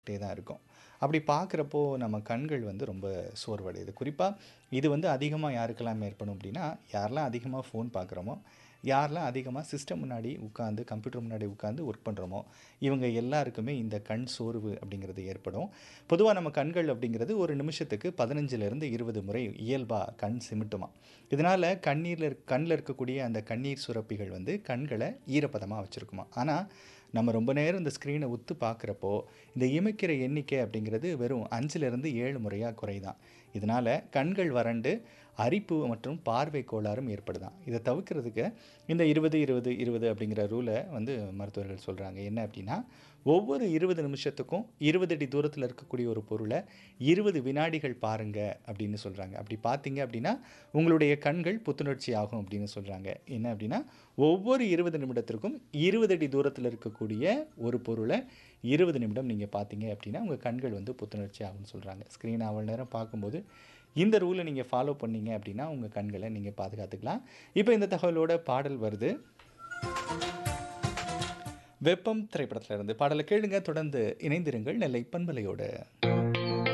டே தான் இருக்கும். அப்படி பார்க்குறப்போ நம்ம கண்கள் வந்து ரொம்ப சோர்வடையுது. குறிப்பா இது வந்து அதிகமா யாருக்கெல்லாம் ஏற்படும் அப்படின்னா, யாரெல்லாம் அதிகமா ஃபோன் பார்க்குறோமோ, யாரெல்லாம் அதிகமா சிஸ்டம் முன்னாடி உட்காந்து, கம்ப்யூட்டர் முன்னாடி உட்காந்து ஒர்க் பண்றோமோ, இவங்க எல்லாருக்குமே இந்த கண் சோர்வு அப்படிங்கிறது ஏற்படும். பொதுவா நம்ம கண்கள் அப்படிங்கிறது ஒரு நிமிஷத்துக்கு 15லிருந்து 20 முறை இயல்பா கண் சிமிட்டுமாம். இதனால கண்ணீர்ல இருக் கண்ல இருக்கக்கூடிய அந்த கண்ணீர் சுரப்பிகள் வந்து கண்கள ஈரப்பதமா வச்சிருக்குமாம். ஆனா, நம்ம ரொம்ப நேரம் இந்த ஸ்க்ரீன உத்து பார்க்குறப்போ, இந்த இமைக்கிற எண்ணிக்கை அப்படிங்கிறது வெறும் 5லிருந்து 7 முறையா குறையுதாம். இதனால கண்கள் வறண்டு, அரிப்பு மற்றும் பார்வை கோளாறும் ஏற்படுதாம். இத தவிர்க்கிறதுக்கு இந்த 20, 20, 20 அப்படிங்கிற ரூல வந்து மருத்துவர்கள் சொல்றாங்க. என்ன அப்படின்னா, ஒவ்வொரு 20 நிமிஷத்துக்கும் 20 அடி தூரத்தில இருக்கக்கூடிய ஒரு பொருள 20 வினாடிகள் பாருங்க அப்படின்னு சொல்றாங்க. அப்படி பார்த்தீங்க அப்படின்னா, உங்களுடைய கண்கள் புத்துணர்ச்சி ஆகும் அப்படின்னு சொல்றாங்க. என்ன அப்படின்னா, ஒவ்வொரு 20 நிமிடத்திற்கும் 20 அடி தூரத்தில இருக்கக்கூடிய ஒரு பொருள 20 நிமிடம் நீங்க பார்த்தீங்க அப்படின்னா, உங்க கண்கள் வந்து புத்துணர்ச்சி ஆகும்னு சொல்றாங்க. ஸ்க்ரீன அவ்வளோ நேரம் பார்க்கும்போது, இந்த ரூல நீங்க ஃபாலோ பண்ணீங்க அப்படின்னா, உங்க கண்கள நீங்க பாதுகாத்துக்கலாம். இப்ப இந்த தகவலோட பாடல் வருது. வெப்பம் திரைப்படத்திலிருந்து. பாடல கேளுங்க. தொடர்ந்து இணைந்திருங்கள் நெல்லை பண்பலையோட.